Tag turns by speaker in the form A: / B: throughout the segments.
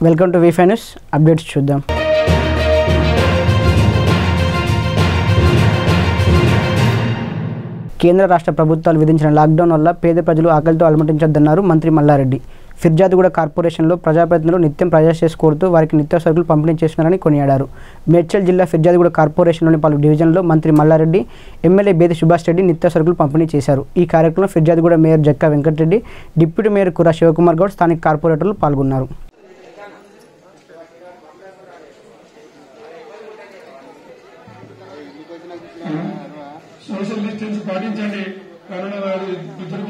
A: Welcome to వీఫై news updates చూద్దాం కేంద్ర రాష్ట్ర ప్రభుత్వాలు విధించిన లాక్డౌన్ వల్ల పేద ప్రజలు ఆకలితో అలమటించొద్దన్నారు మంత్రి మల్లారెడ్డి ఫిర్జాదిగూడ కార్పొరేషన్లో ప్రజాప్రతినిధులు నిత్యం ప్రజాసేస్ కోరుతూ వారికి నిత్య సరుకులు పంపిణీ చేస్తున్నారని కొనియాడారు మేడ్చల్ జిల్లా ఫిర్జాదిగూడ కార్పొరేషన్లోని పలు డివిజన్లలో మంత్రి మల్లారెడ్డి ఎమ్మెల్యే బేది సుభాష్ రెడ్డి నిత్య సరుకులు పంపిణీ చేశారు ఈ కార్యక్రమంలో Firzadiguda mayor Jakka Venkatareddy deputy mayor Kura Shivakumar Goud స్థానిక కార్పొరేటర్లు పాల్గొన్నారు
B: సోషల్ డిస్టెన్స్ పాటించండి కరోనా వారి ఇద్దరు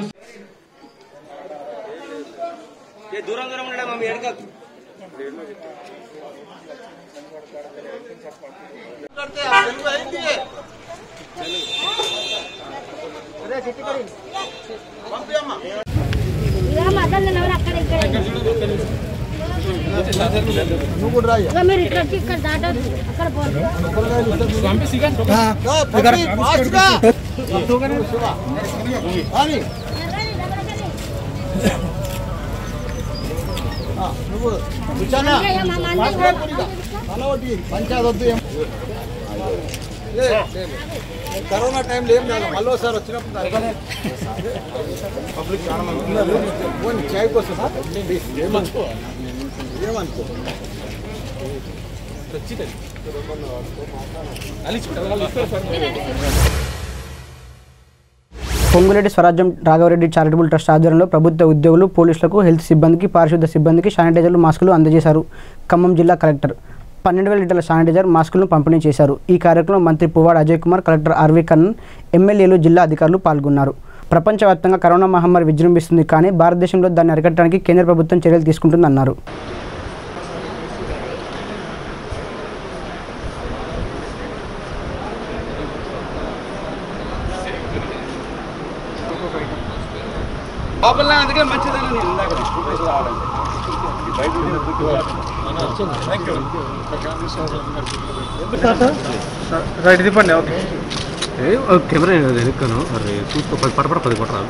C: ఏ దూరం దూరం ఉండడం మా వెనక
D: ఇలా మధ్యలో ఎవరు అక్కడ ఇక్కడ ఇక మీరు ఇక్కడ వచ్చి ఇక్కడ దాటొద్దు అక్కడ పోదు అయ్యా, మా మంది
E: కరోనా టైంలో ఏం లేదు మళ్ళీ ఒకసారి వచ్చినప్పుడు అర్థమే. పబ్లిక్ చాలా మంది ఉన్నారు. పోనీ చాయ్ కోసం ప్లీజ్, ఏమనుకో ఏమనుకో
A: పొంగులేటి స్వరాజ్యం రాఘవరెడ్డి చారిటబుల్ ట్రస్ట్ ఆధ్వర్యంలో ప్రభుత్వ ఉద్యోగులు పోలీసులకు హెల్త్ సిబ్బందికి పారిశుద్ధ సిబ్బందికి శానిటైజర్లు మాస్కులు అందజేశారు ఖమ్మం జిల్లా కలెక్టర్ పన్నెండు వేల లీటర్ల శానిటైజర్ మాస్కులను పంపిణీ చేశారు ఈ కార్యక్రమంలో మంత్రి పువ్వాడ అజయ్ కుమార్ కలెక్టర్ ఆర్వీ కన్నన్ ఎమ్మెల్యేలు జిల్లా అధికారులు పాల్గొన్నారు ప్రపంచవ్యాప్తంగా కరోనా మహమ్మారి విజృంభిస్తుంది కానీ భారతదేశంలో దాన్ని అరికట్టడానికి కేంద్ర ప్రభుత్వం చర్యలు తీసుకుంటుందన్నారు
C: లోపల అందుకే మంచిదని నేను ఇందాక రావడం
B: రైట్ తిప్పండి ఓకే
F: కెమెరా వెనుకను అరే చూసుకో పది పడపడ పది కొట్టరాదు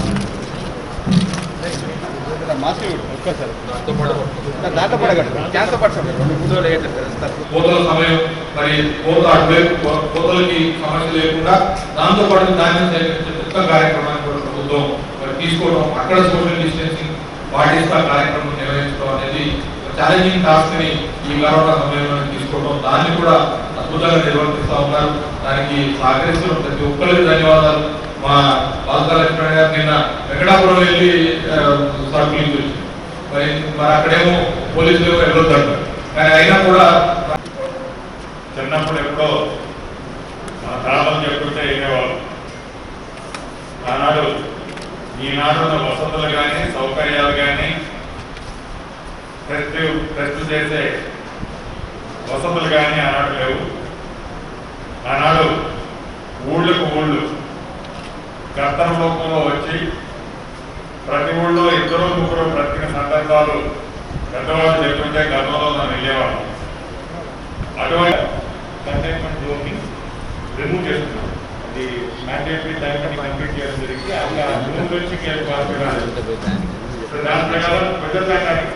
G: కోతల సమయం మరి కోత అటువైపు కో- కోతలకి సమస్య లేకుండా దాంతో పాటు ధాన్యం సేకరించే కొత్త కార్యక్రమాన్ని కూడా ప్రభుత్వం మరి తీసుకోవడం అక్కడ సోషల్ డిస్టెన్సింగ్ పాటిస్తా కార్యక్రమం నిర్వహించడం అనేది ఛాలెంజింగ్ టాస్క్ ని ఈ కరోనా సమయంలో తీసుకోవడం దాన్ని కూడా అద్భుతంగా నిర్వర్తిస్తా ఉన్నారు దానికి సహకరిస్తున్న ప్రతి ఒక్కరికి ధన్యవాదాలు మా బాలతా లక్ష్మణ్ గారు నిన్న వెంకటాపురం వెళ్ళి ఆ, సరుకులు ఇచ్చి వచ్చారు. మరి మరి అక్కడేమో పోలీసులు ఏమో వెళ్ళొద్దంటారు కానీ అయినా కూడా చిన్నప్పుడు ఎప్పుడో మా తాళం చెప్పుకుంటే వినేవాళ్ళు ఆనాడు ఈనాడు ఉన్న వసతులు కానీ సౌకర్యాలు కానీ ప్రతి ప్రతి చేసే వసతులు కానీ ఆనాడు లేవు ఆనాడు ఊళ్ళకు ఊళ్ళు కర్తన రూపంలో వచ్చి ప్రతి ఊళ్ళో ఇద్దరు ముగ్గురు బ్రతికిన సందర్భాలు పెద్దవాళ్ళు చెప్తుంటే గతంలో మనం వెళ్ళేవాళ్ళం అటువంటి కంటైన్మెంట్ జోన్ని రిమూవ్ చేస్తున్నాం అది మ్యాండేటరీ టైం కంప్లీట్ చేయడం జరిగింది అక్కడ జూన్ నుంచి కేసు పాస్ సో దాని ప్రకారం ప్రజాసాన్ని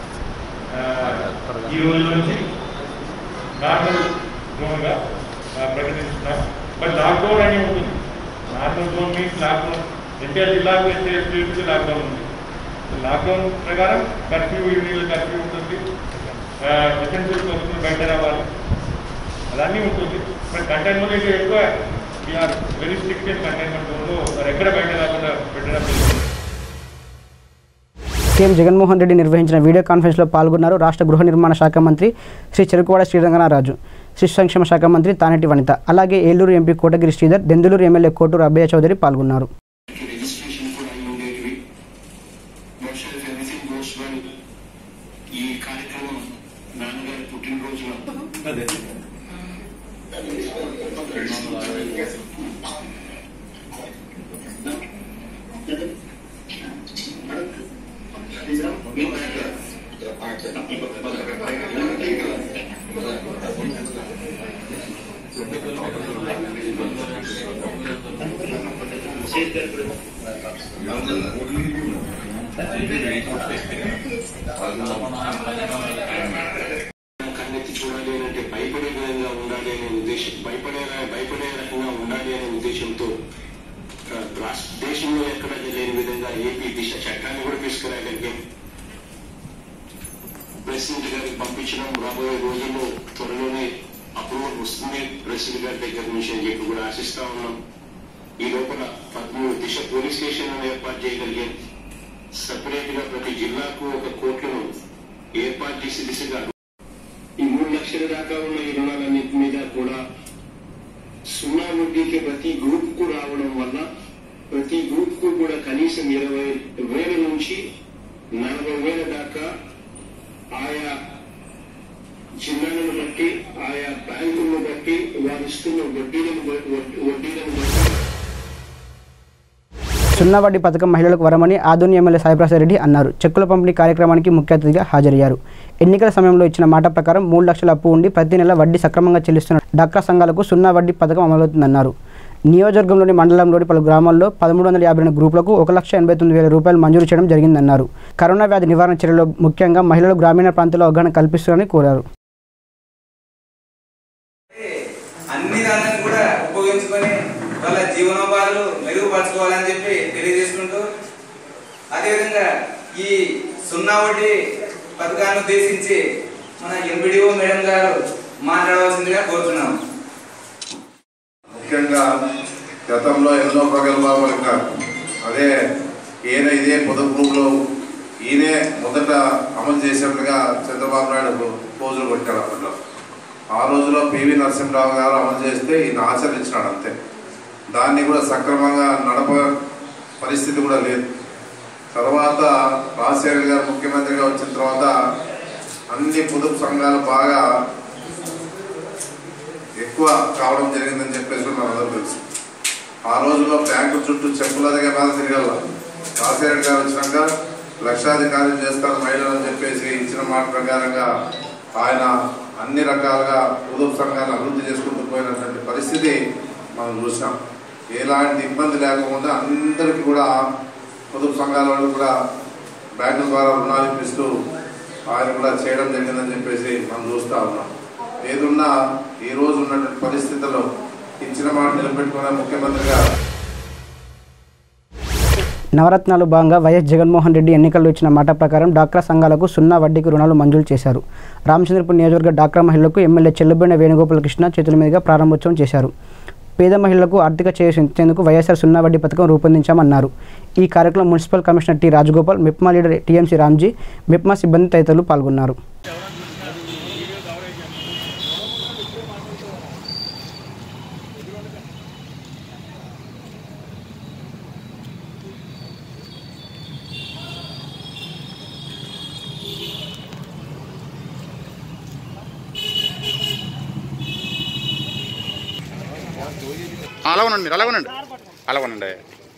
G: ఈ రోజు నుంచి నార్మల్ జోన్గా ఆ, ప్రకటిస్తున్నాం బట్ లాక్డౌన్ అని ఉంటుంది normal zone means lockdown NTR జిల్లాకు ఎన్టీఆర్ స్టేట్కి లాక్డౌన్ ఉంది లాక్డౌన్ ప్రకారం కర్ఫ్యూ ఈవినింగ్ కర్ఫ్యూ ఉంటుంది ఎసెన్షియల్ వస్తువులు బయట రావాలి అదన్నీ ఉంటుంది బట్ కంటైన్మెంట్ ఎక్కువ we are very strict in containment జోన్లో మరి ఎక్కడ బయట రాకుండా పెట్టడం జరిగింది
A: సీఎం జగన్మోహన్ రెడ్డి నిర్వహించిన వీడియో కాన్ఫరెన్స్లో పాల్గొన్నారు రాష్ట్ర గృహ నిర్మాణ శాఖ మంత్రి శ్రీ చెరుకువాడ శ్రీరంగనారాజు శిశు సంక్షేమ శాఖ మంత్రి తానేటి వనిత అలాగే ఏలూరు ఎంపీ కోటగిరి శ్రీధర్ దెందులూరు ఎమ్మెల్యే కోటూరు అభయ చౌదరి పాల్గొన్నారు
H: రిజిస్ట్రేషన్ కూడా అయి ఉండేటివి బహుశా ఇఫ్ ఎనీథింగ్ గోస్ వెల్ ఈ కార్యక్రమం నాన్నగారి పుట్టినరోజున కన్నెత్తి చూడాలి అని అంటే భయపడే విధంగా ఉండాలి అనే ఉద్దేశం భయపడే భయపడే రకంగా ఉండాలి అనే ఉద్దేశంతో ఆ, రాష్ట్ర దేశంలో ఎక్కడ లేని విధంగా ఏపీ దిశ చట్టాన్ని కూడా తీసుకురాగలిగాం ప్రెసిడెంట్ గారికి పంపించడం రాబోయే రోజుల్లో త్వరలోనే అప్రూవల్ వస్తుంది ప్రెసిడెంట్ గారి దగ్గర నుంచి అని చెప్పి కూడా ఆశిస్తా ఉన్నాం ఈ లోపల పదమూడు దిశ పోలీస్ స్టేషన్లను ఏర్పాటు చేయగలిగాం సపరేట్ గా ప్రతి జిల్లాకు ఒక కోర్టును ఏర్పాటు చేసి దిశగా ఈ మూడు లక్షల దాకా ఉన్న ఈ రుణాలన్నింటి మీద కూడా సున్నా వడ్డీకి ప్రతి గ్రూప్ కు రావడం వల్ల ప్రతి గ్రూప్ కు కూడా కనీసం ఇరవై వేల నుంచి నలభై వేల దాకా ఆయా జిల్లాలను బట్టి ఆయా బ్యాంకులను బట్టి వారు ఇస్తున్న వడ్డీలను బట్టి- వడ్డీ- వడ్డీలను బట్టి
A: సున్నా వడ్డీ పథకం మహిళలకు వరమని ఆదోని ఎమ్మెల్యే సాయిప్రసాద్ రెడ్డి అన్నారు చెక్కుల పంపిణీ కార్యక్రమానికి ముఖ్య అతిథిగా హాజరయ్యారు ఎన్నికల సమయంలో ఇచ్చిన మాట ప్రకారం మూడు లక్షల అప్పు ఉండి ప్రతి నెల వడ్డీ సక్రమంగా చెల్లిస్తున్న డాక్రా సంఘాలకు సున్నా వడ్డీ పథకం అమలవుతుందన్నారు నియోజకవర్గంలోని మండలంలోని పలు గ్రామాల్లో పదమూడు వందల యాభై రెండు గ్రూపులకు ఒక లక్ష ఎనభై తొమ్మిది వేల రూపాయలు మంజూరు చేయడం జరిగిందన్నారు కరోనా వ్యాధి నివారణ చర్యల్లో ముఖ్యంగా మహిళలు గ్రామీణ ప్రాంతాల్లో అవగాహన కల్పిస్తున్నారని కోరారు
I: అన్ని దాన్ని కూడా ఉపయోగించుకొని వాళ్ళ జీవనోపాధులు మెరుగుపరచుకోవాలని చెప్పి తెలియజేసుకుంటూ అదేవిధంగా ఈ సున్నా వడ్డీ పథకాన్ని ఉద్దేశించి మన ఎంపీడీఓ మేడం గారు మాట్లాడవలసిందిగా కోరుతున్నాము
J: ముఖ్యంగా గతంలో ఎన్నో ప్రగల్భాలు పలికారు అదే ఈయన ఇదే పొదుపు గ్రూప్లో ఈయనే మొదట అమలు చేసినట్లుగా చంద్రబాబు నాయుడు పోజులు కొట్టాడు అప్పట్లో ఆ రోజులో పివి నరసింహరావు గారు అమలు చేస్తే ఈయన ఆచరించినాడు అంతే దాన్ని కూడా సక్రమంగా నడప పరిస్థితి కూడా లేదు తర్వాత రాజశేఖర్ గారు ముఖ్యమంత్రిగా వచ్చిన తర్వాత అన్ని పొదుపు సంఘాలు బాగా ఎక్కువ కావడం జరిగిందని చెప్పేసి మనందరూ తెలుసు ఆ రోజుల్లో బ్యాంకు చుట్టూ చెప్పులదిగా మీద తిరగల రాజశేఖర గారు వచ్చినాక లక్షాధికారం చేస్తారు మహిళలని చెప్పేసి ఇచ్చిన మాట ప్రకారంగా ఆయన అన్ని రకాలుగా పొదుపు సంఘాలను అభివృద్ధి చేసుకుంటూ పోయినటువంటి పరిస్థితి మనం చూసాం ఎలాంటి ఇబ్బంది లేకుండా అందరికీ కూడా పొదుపు సంఘాల వాళ్ళు కూడా బ్యాంకుల ద్వారా రుణాలు ఇప్పిస్తూ ఆయన కూడా చేయడం జరిగిందని చెప్పేసి మనం చూస్తూ ఉన్నాం ఏదున్నా ఈ రోజు ఉన్నటువంటి పరిస్థితుల్లో ఇచ్చిన మాట నిలబెట్టుకున్న ముఖ్యమంత్రిగా
A: నవరత్నాలు భాగంగా వైఎస్ జగన్మోహన్ రెడ్డి ఎన్నికల్లో ఇచ్చిన మాట ప్రకారం డాక్రా సంఘాలకు సున్నా వడ్డీకి రుణాలు మంజూరు చేశారు రామచంద్రపూర్ నియోజకవర్గ డాక్రా మహిళలకు ఎమ్మెల్యే చెల్లుబోయిన వేణుగోపాలకృష్ణ చేతుల మీదుగా ప్రారంభోత్సవం చేశారు పేద మహిళలకు ఆర్థిక చేయూతేందుకు వైఎస్ఆర్ సున్నా వడ్డీ పథకం రూపొందించామన్నారు ఈ కార్యక్రమంలో municipal commissioner T Rajagopal MEPMA leader TMC Ramji MEPMA సిబ్బంది తదితరులు పాల్గొన్నారు
K: అలా ఉండండి మీరు అలా ఉండండి అలా ఉండండి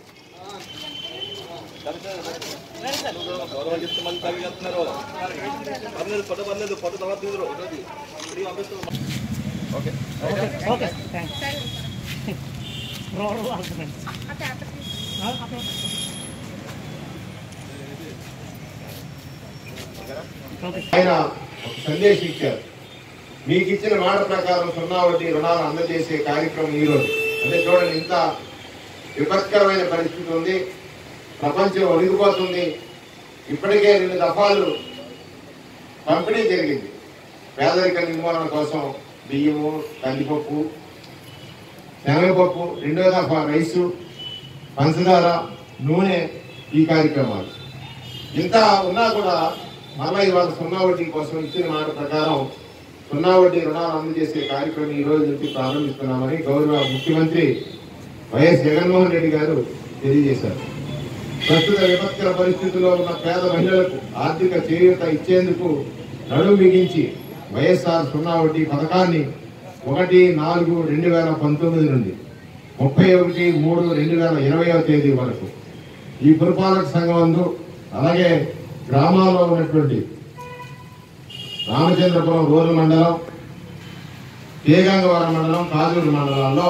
L: ఆయన ఒక సందేశం ఇచ్చారు మీకు ఇచ్చిన మాట ప్రకారం సున్నా వడ్డీ రుణాలు అందజేసే కార్యక్రమం ఈరోజు అంటే చూడండి ఇంత విపత్కరమైన పరిస్థితి ఉంది ప్రపంచం ఒడిగిపోతుంది ఇప్పటికే రెండు దఫాలు పంపిణీ జరిగింది పేదరిక నిర్మూలన కోసం బియ్యము కందిపప్పు శనగపప్పు రెండో దఫా రైసు పంచదార నూనె ఈ కార్యక్రమాలు ఇంత ఉన్నా కూడా మళ్ళా ఇవాళ సున్నా వడ్డీ కోసం ఇచ్చిన మాట ప్రకారం సున్నా వడ్డీ రుణాలు అందజేసే కార్యక్రమం ఈ రోజు నుంచి ప్రారంభిస్తున్నామని గౌరవ ముఖ్యమంత్రి వైఎస్ జగన్మోహన్ రెడ్డి గారు తెలియజేశారు ప్రస్తుత విపత్కర పరిస్థితుల్లో ఉన్న పేద మహిళలకు ఆర్థిక చేయూత ఇచ్చేందుకు నడుం బిగించి వైఎస్ఆర్ సున్నా వడ్డీ పథకాన్ని ఒకటి నాలుగు రెండు వేల పంతొమ్మిది నుండి ముప్పై ఒకటి మూడు రెండు వేల ఇరవైవ తేదీ వరకు ఈ పురపాలక సంఘం నందు అలాగే గ్రామాల్లో ఉన్నటువంటి రామచంద్రపురం రూరల్ మండలం తేగంగవరం మండలం కాజూరు మండలాల్లో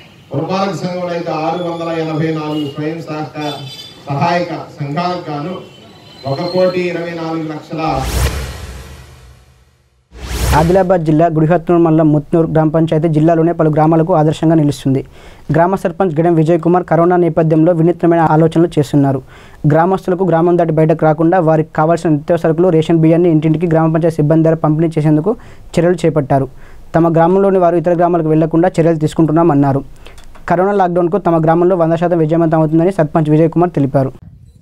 L: పురపాలక సంఘంలో అయితే ఆరు వందల ఎనభై నాలుగు స్వయం సహకార సహాయక సంఘాలకు గాను ఒక కోటి ఇరవై నాలుగు లక్షల
A: ఆదిలాబాద్ జిల్లా గుడిహత్నూరు మండలం ముత్నూరు గ్రామ పంచాయతీ జిల్లాలోనే పలు గ్రామాలకు ఆదర్శంగా నిలుస్తుంది గ్రామ సర్పంచ్ గడెం విజయ్ కుమార్ కరోనా నేపథ్యంలో వినూత్నమైన ఆలోచనలు చేస్తున్నారు గ్రామస్తులకు గ్రామం దాటి బయటకు రాకుండా వారికి కావాల్సిన నిత్యావసరకులు రేషన్ బియ్యాన్ని ఇంటింటికి గ్రామ పంచాయతీ సిబ్బంది ద్వారా పంపిణీ చేసేందుకు చర్యలు చేపట్టారు తమ గ్రామంలోని వారు ఇతర గ్రామాలకు వెళ్లకుండా చర్యలు తీసుకుంటున్నామన్నారు కరోనా లాక్డౌన్కు తమ గ్రామంలో వంద శాతం విజయవంతం అవుతుందని సర్పంచ్ విజయ్ కుమార్ తెలిపారు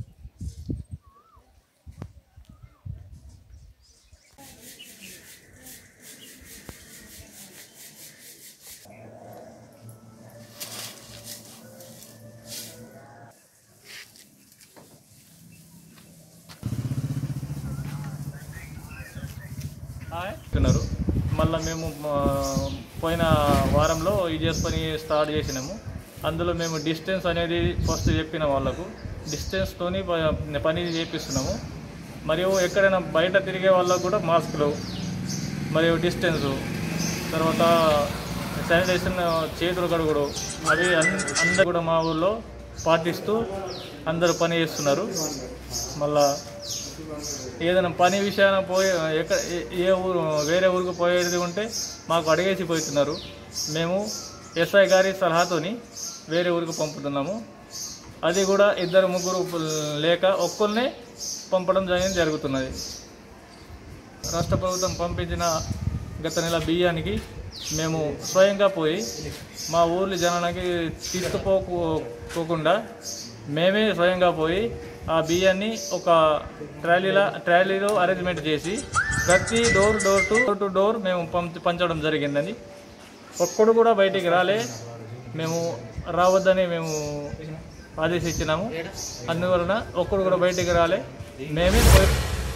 M: చెప్తున్నారు మళ్ళీ మేము ఆ, పోయిన వారంలో ఈజీఎస్ పని స్టార్ట్ చేసినాము అందులో మేము డిస్టెన్స్ అనేది ఫస్ట్ చెప్పిన వాళ్ళకు డిస్టెన్స్తోని ప- పని చేపిస్తున్నాము మరియు ఎక్కడైనా బయట తిరిగే వాళ్ళకు కూడా మాస్కులు మరియు డిస్టెన్సు తర్వాత శానిటైజేషన్ చేతులు కడుగుడు అవి అన్ అందరూ కూడా మా ఊళ్ళో పాటిస్తూ అందరూ పని చేస్తున్నారు మళ్ళా ఏదైనా పని విషయాన పోయే ఎక్కడ ఏ- ఏ ఊరు వేరే ఊరికి పోయేది ఉంటే మాకు అడిగేసి పోతున్నారు మేము ఎస్ఐ గారి సలహాతోని వేరే ఊరికి పంపుతున్నాము అది కూడా ఇద్దరు ముగ్గురు లేక ఒక్కరినే పంపడం జరిగింది జరుగుతున్నది రాష్ట్ర ప్రభుత్వం పంపించిన గత నెల బియ్యానికి మేము స్వయంగా పోయి మా ఊర్ల జనానికి తీసుకుపోకుండా మేమే స్వయంగా పోయి ఆ బియ్యాన్ని ఒక ట్రాలీల ట్రాలీలో అరేంజ్మెంట్ చేసి ప్రతి door door to door to door మేము పంచ పంచడం జరిగిందని ఒక్కడు కూడా బయటికి రాలే మేము రావద్దని మేము ఆదేశించినాము అందువలన ఒక్కడు కూడా బయటికి రాలే మేమే పోయి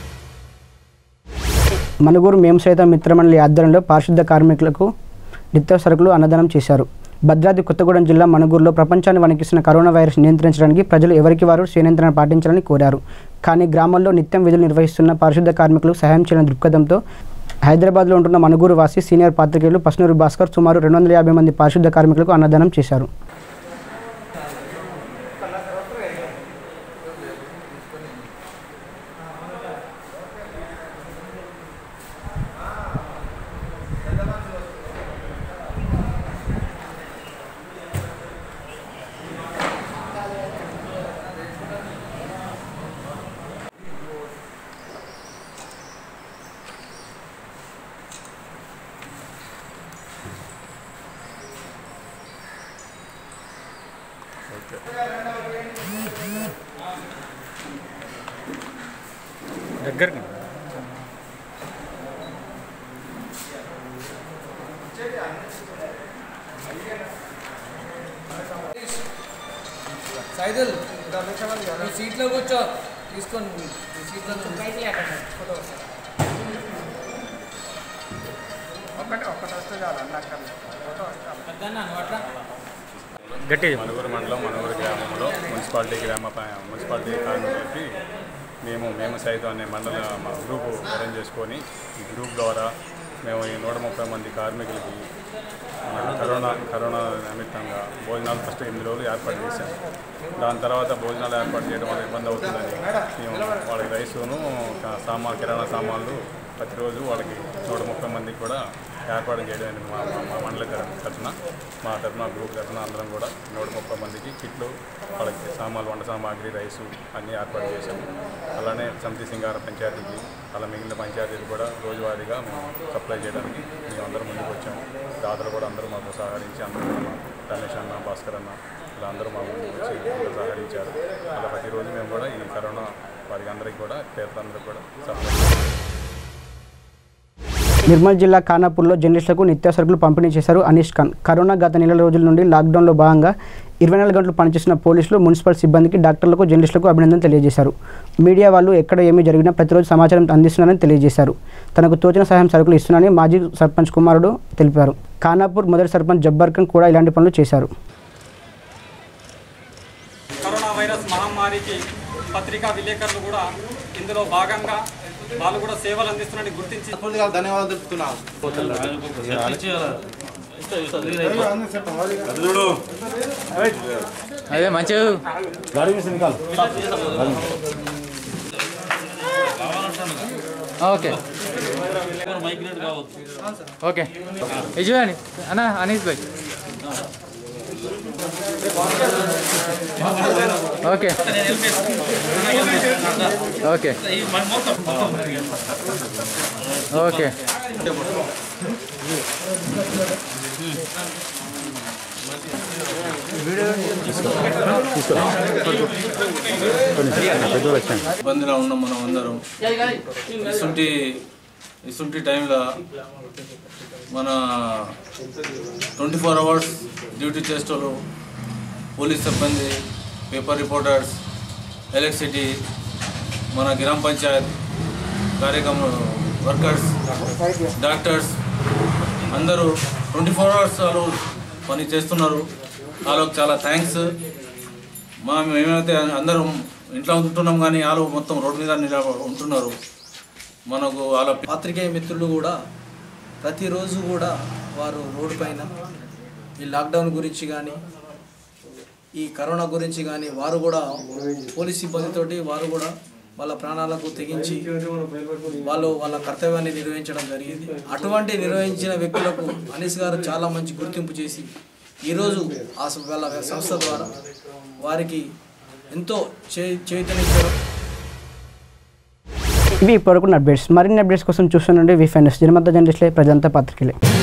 A: మనుగురు మేము సైతం మిత్రమండలి ఆధ్వర్యంలో పారిశుద్ధ కార్మికులకు నిత్యావసరకులు అన్నదానం చేశారు భద్రాద్రి కొత్తగూడెం జిల్లా మనుగూరులో ప్రపంచాన్ని వణికిస్తున్న కరోనా వైరస్ నియంత్రించడానికి ప్రజలు ఎవరికి వారు స్వనియంత్రణ పాటించాలని కోరారు కానీ గ్రామాల్లో నిత్యం విధులు నిర్వహిస్తున్న పారిశుద్ధ కార్మికులకు సహాయం చేయని దృక్పథంతో హైదరాబాద్లో ఉంటున్న మనుగూరు వాసి సీనియర్ పాత్రికేయులు పసునూరు భాస్కర్ సుమారు రెండు వందల యాభై మంది పారిశుద్ధ కార్మికులకు అన్నదానం చేశారు
F: దగ్గరికి
N: సైదుల్ నువ్వు సీట్లో కూర్చో తీసుకొని నీ సీట్లో ఫోటో
B: ఒక్కటి ఒక్కటి వస్తే చాలు అన్న అక్కర్లేదు ఫోటో వస్తా
F: గట్టి
O: మనుగురు మండలం మనుగురు గ్రామంలో మున్సిపాలిటీ గ్రామ ప- మున్సిపాలిటీ కార్మికులకి మేము మేము సైతం అనే మండల మా గ్రూప్ అరేంజ్ చేసుకొని ఈ గ్రూప్ ద్వారా మేము ఈ నూట ముప్పై మంది కార్మికులకి మన కరోనా కరోనా నిమిత్తంగా భోజనాలు ఫస్ట్ ఎనిమిది రోజులు ఏర్పాటు చేశాం దాని తర్వాత భోజనాలు ఏర్పాటు చేయడం వల్ల ఇబ్బంది అవుతుందని మేము వాళ్ళకి రైసును క- సామాన్ కిరాణా సామాన్లు ప్రతిరోజు వాళ్ళకి నూట ముప్పై మందికి కూడా ఏర్పాటు చేయడం మా మా- మా మండలి తరఫు- తరఫున మా తరఫున గ్రూప్ తరఫున అందరం కూడా నూట ముప్పై మందికి కిట్లు వాళ్ళకి సామాన్లు వంట సామాగ్రి రైసు అన్నీ ఏర్పాటు చేశాము అలానే సమితి సింగార పంచాయతీకి అలా మిగిలిన పంచాయతీలు కూడా రోజువారీగా మేము సప్లై చేయడానికి మేము అందరం ముందుకు వచ్చాము దాతలు కూడా అందరూ మాకు సహకరించి అందరూ కూడా మా రమేష్ అన్న భాస్కర్ అన్న ఇలా అందరూ మా ముందుకు వచ్చి అందరూ సహకరించారు అలా ప్రతిరోజు మేము కూడా ఈ కరోనా వారికి అందరికీ కూడా పేదలందరికీ కూడా సప్లై
A: నిర్మల్ జిల్లా ఖానాపూర్లో జర్నలిస్టులకు నిత్యావసరకులు పంపిణీ చేశారు అనీష్ ఖాన్ కరోనా గత నెల రోజుల నుండి లాక్డౌన్లో భాగంగా ఇరవై నాలుగు గంటలు పనిచేసిన పోలీసులు మున్సిపల్ సిబ్బందికి డాక్టర్లకు జర్నలిస్టులకు అభినందన తెలియజేశారు మీడియా వాళ్ళు ఎక్కడ ఏమీ జరిగినా ప్రతిరోజు సమాచారం అందిస్తున్నారని తెలియజేశారు తనకు తోచిన సహాయం సరుకులు ఇస్తున్నారని మాజీ సర్పంచ్ కుమారుడు తెలిపారు ఖానాపూర్ మొదటి సర్పంచ్ జబ్బర్ ఖాన్ కూడా ఇలాంటి పనులు చేశారు
P: కరోనా వైరస్ మహమ్మారికి పత్రికా విలేకరులు కూడా ఇందులో భాగంగా వాళ్ళు కూడా సేవలు అందిస్తున్నారని గుర్తించి
E: ధన్యవాదాలు తెలుపుతున్నాను
N: అదే మంచిగా
E: గాడి మిషన్ కాల్
Q: ఓకే ఓకే ఇది చూడండి అన్న Anees Bhai okay okay okay
R: ఇబ్బందిలో ఉన్నాం మనం అందరం ఇసుంటి ఇసుంటి టైంలో మన ట్వంటీ ఫోర్ అవర్స్ డ్యూటీ చేసేటోళ్ళు పోలీస్ సిబ్బంది పేపర్ రిపోర్టర్స్ ఎలక్ట్రిసిటీ మన గ్రామ పంచాయత్ కార్యక్రమ వర్కర్స్ డాక్టర్స్ అందరూ ట్వంటీ ఫోర్ అవర్స్ వాళ్ళు పని చేస్తున్నారు వాళ్ళకి చాలా థ్యాంక్స్ మా మేమైతే అందరం ఇంట్లో ఉంటున్నాం కానీ వాళ్ళు మొత్తం రోడ్డు మీద నిలబ- ఉంటున్నారు మనకు వాళ్ళ
S: పాత్రికేయ మిత్రులు కూడా ప్రతిరోజు కూడా వారు రోడ్డు పైన ఈ లాక్డౌన్ గురించి కానీ ఈ కరోనా గురించి కానీ వారు కూడా పోలీస్ సిబ్బందితోటి వారు కూడా వాళ్ళ ప్రాణాలకు తెగించి వాళ్ళు వాళ్ళ కర్తవ్యాన్ని నిర్వహించడం జరిగింది అటువంటి నిర్వహించిన వ్యక్తులకు అనీస్ గారు చాలా మంచి గుర్తింపు చేసి ఈరోజు ఆ స- వాళ్ళ సంస్థ ద్వారా వారికి ఎంతో చే చైతన్యం
A: ఇవి ఇప్పటివరకు అప్డేట్స్ మరిన్ని అప్డేట్స్ కోసం చూస్తుండండి వి ఫైనస్ జనమత జర్నలిస్ట్లే ప్రజంతా పత్రికలే